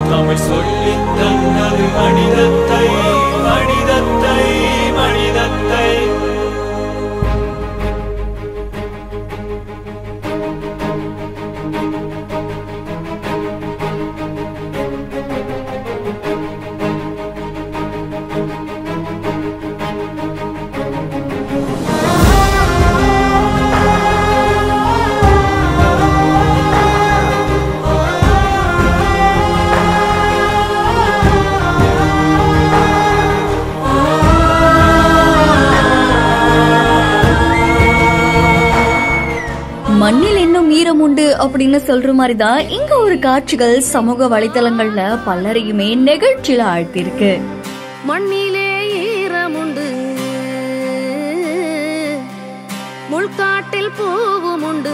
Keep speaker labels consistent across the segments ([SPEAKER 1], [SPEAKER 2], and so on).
[SPEAKER 1] தமிழ் சொல்லித் தந்தது மனிதத்தை மனிதத்தை மனிதத்தை
[SPEAKER 2] மண்ணில் இன்னும் ஈரம் உண்டு அப்படின்னு சொல்ற மாதிரி தான் இங்க ஒரு காட்சிகள் சமூக வலைத்தளங்கள்ல பலரையுமே நெகிழ்ச்சியில ஆழ்த்திருக்கு
[SPEAKER 3] மண்ணிலே ஈரமுண்டு முள்காட்டில் பூவும் உண்டு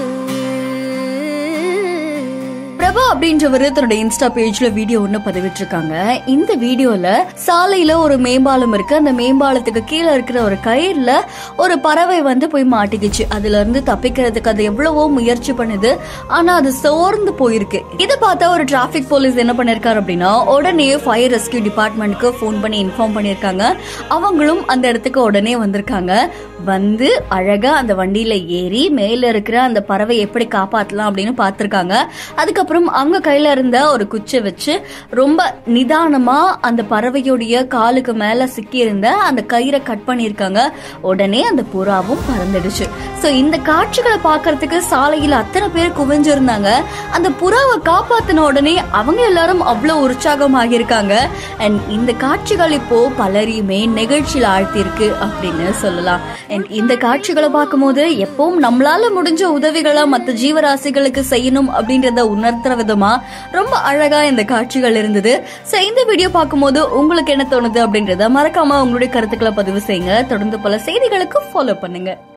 [SPEAKER 2] பிரபா அப்படின்றவரு தன்னோட இன்ஸ்டா பேஜ்ல வீடியோ ஒண்ணு பதிவிட்டிருக்காங்க இந்த வீடியோல சாலையில ஒரு மேம்பாலம் இருக்கு அந்த மேம்பாலத்துக்கு கீழே இருக்கிற ஒரு கயிறுல ஒரு பறவை வந்து போய் மாட்டிக்கிச்சு அதுல இருந்து தப்பிக்கிறதுக்கு அது எவ்வளவோ முயற்சி பண்ணுது ஆனா அது சோர்ந்து போயிருக்கு இதை பார்த்தா ஒரு டிராபிக் போலீஸ் என்ன பண்ணிருக்காரு அப்படின்னா உடனே ஃபயர் ரெஸ்கியூ டிபார்ட்மெண்ட்க்கு ஃபோன் பண்ணி இன்ஃபார்ம் பண்ணிருக்காங்க அவங்களும் அந்த இடத்துக்கு உடனே வந்திருக்காங்க வந்து அழகா அந்த வண்டியில ஏறி மேல இருக்கிற அந்த பறவை எப்படி காப்பாத்தலாம் அப்படின்னு பார்த்திருக்காங்க அதுக்கப்புறம் அவங்க கையில இருந்த ஒரு குச்சை வச்சு ரொம்ப நிதானமா அந்த பறவையுடைய காலுக்கு மேல சிக்கி இருந்த அந்த கயிறை கட் பண்ணிருக்காங்க உடனே அந்த புறாவும் பறந்துடுச்சு சோ இந்த காட்சிகளை பார்க்கிறதுக்கு சாலையில அத்தனை பேர் குவிஞ்சிருந்தாங்க அந்த புறாவை காப்பாத்தின உடனே அவங்க எல்லாரும் அவ்வளவு உற்சாகமாக இருக்காங்க அண்ட் இந்த காட்சிகள் இப்போ பலரையுமே நெகிழ்ச்சியில் ஆழ்த்தியிருக்கு அப்படின்னு சொல்லலாம் அண்ட் இந்த காட்சிகளை பார்க்கும்போது எப்பவும் நம்மளால முடிஞ்ச உதவிகளை மற்ற ஜீவராசிகளுக்கு செய்யணும் அப்படின்றத உணர்த்துற விதமா ரொம்ப அழகா இந்த காட்சிகள் இருந்தது சோ இந்த வீடியோ பார்க்கும்போது உங்களுக்கு என்ன தோணுது அப்படின்றத மறக்காம உங்களுடைய கருத்துக்களை பதிவு செய்யுங்க தொடர்ந்து பல செய்திகளுக்கு ஃபாலோ பண்ணுங்க